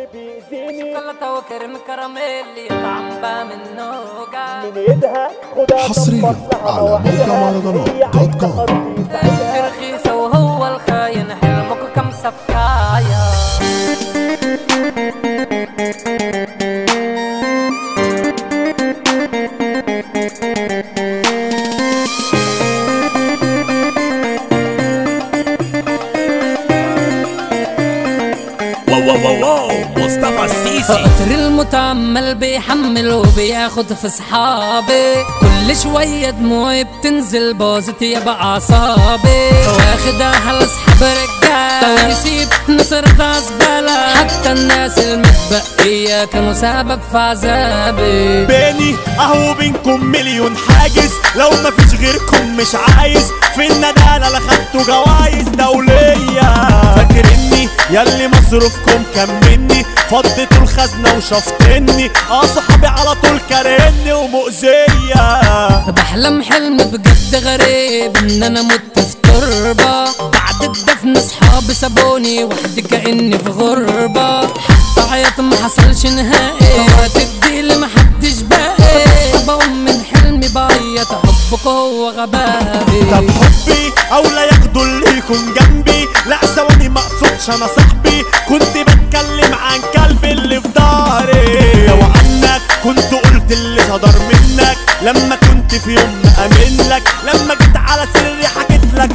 اللي بيأذيني شوكولاتة وكريم كراميل يطعم بقى من نوجع من ايدها خدها حصرياً ظبط لها على موقع مواعيدها. مهرجانات هي دوت عايزة كوم. خروف يساعدها. رخيصة وهو الخاين حلمك كم سفكاية واو واو واو واو مصطفى السيسي قطر المتعمل بيحمل وبياخد في صحابي كل شوية دموعي بتنزل باظت يا بأعصابي واخدها على اصحاب رجالة ويسيب نصر زبالة حتى الناس المتبقية كانوا سبب في عذابي بيني اهو بينكم مليون حاجز لو مفيش غيركم مش عايز في الندالة لا خدتوا جوايز دولية فاكر اني ياللي مصروفكم كان مني فضيتوا الخزنة وشفطني اه صحابي على طول كارهني ومؤذية بحلم حلم بجد غريب ان انا مت في تربة بعد الدفن اصحابي سابوني وحدي كاني في غربة حتى عيط ما حصلش نهائي وقت الديل ما حدش باقي بقوم من حلمي بعيط حبك هو غبائي طب حبي اولى ياخدوا اللي يكون جنبي لا ثواني ما اقصدش انا صاحبي كنت بتكلم عن كلبي اللي في ظهري لو عنك كنت قلت اللي صدر منك لما كنت في يوم مأمن لك لما جيت على سري حكيت لك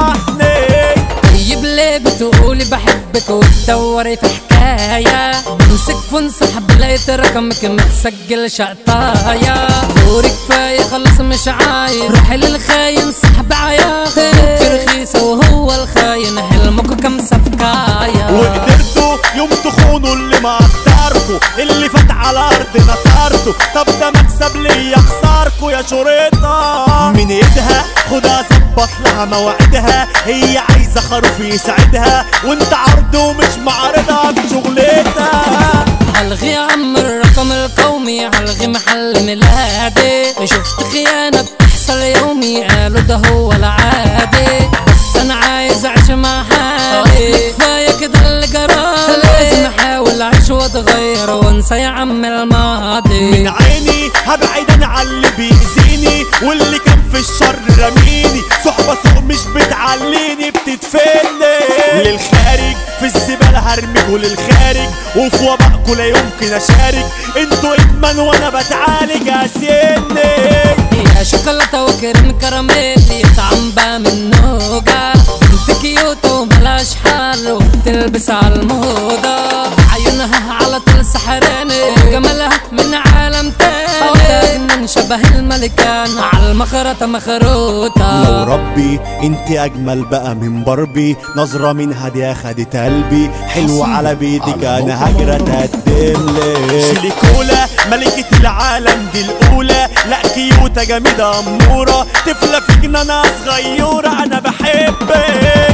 تفضحني طيب ليه بتقولي بحبك وتدوري في حكاية بمسك فون سحب لقيت رقمك متسجل شقطايا دوري كفاية خلص مش عايز روحي للخاين سحب عياخي انت رخيصة وهو الخاين حلمك كم سفكاية وقدرتوا يوم تخونوا اللي ما قدركوا اللي فات على ارضنا طارته طب ده مكسب ليا خساركوا يا شريطة من ايدها خدها ظبط لها موعدها هي عايزة خروف يساعدها وانت عرض ومش معارضها في شغلتها هلغي يا عم الرقم القومي هلغي محل ميلادي شفت خيانة بتحصل يومي قالوا ده هو العادي بس انا عايز اعيش مع حالي كفاية كده اللي جرالي لازم احاول اعيش واتغير وانسى يا عم الماضي من عيني هبعد انا عن اللي بيأذيني واللي كان في الشر رميني صحبة سوق مش بتعليني بتدفني للخارج في الزبالة هرميكوا للخارج وفي وبائكوا لا يمكن اشارك انتوا ادمان وانا بتعالج اسيني يا شوكولاتة وكريم كراميل يطعم بقى من نوجة بنت كيوت وملاش حال وبتلبس على الموضة عيونها على طول سحراني جمالها من عالم تاني من شبه الملكان على المخرطة لو مخروطة ربي انت اجمل بقى من باربي نظرة منها دي اخدت قلبي حلو حصرياً على بيدك على انا موقع هجرة مهرجانات تقدم لك شيليكولا ملكة العالم دي الاولى لا كيوتة جميلة امورة طفلة في جنانها صغيرة انا بحبك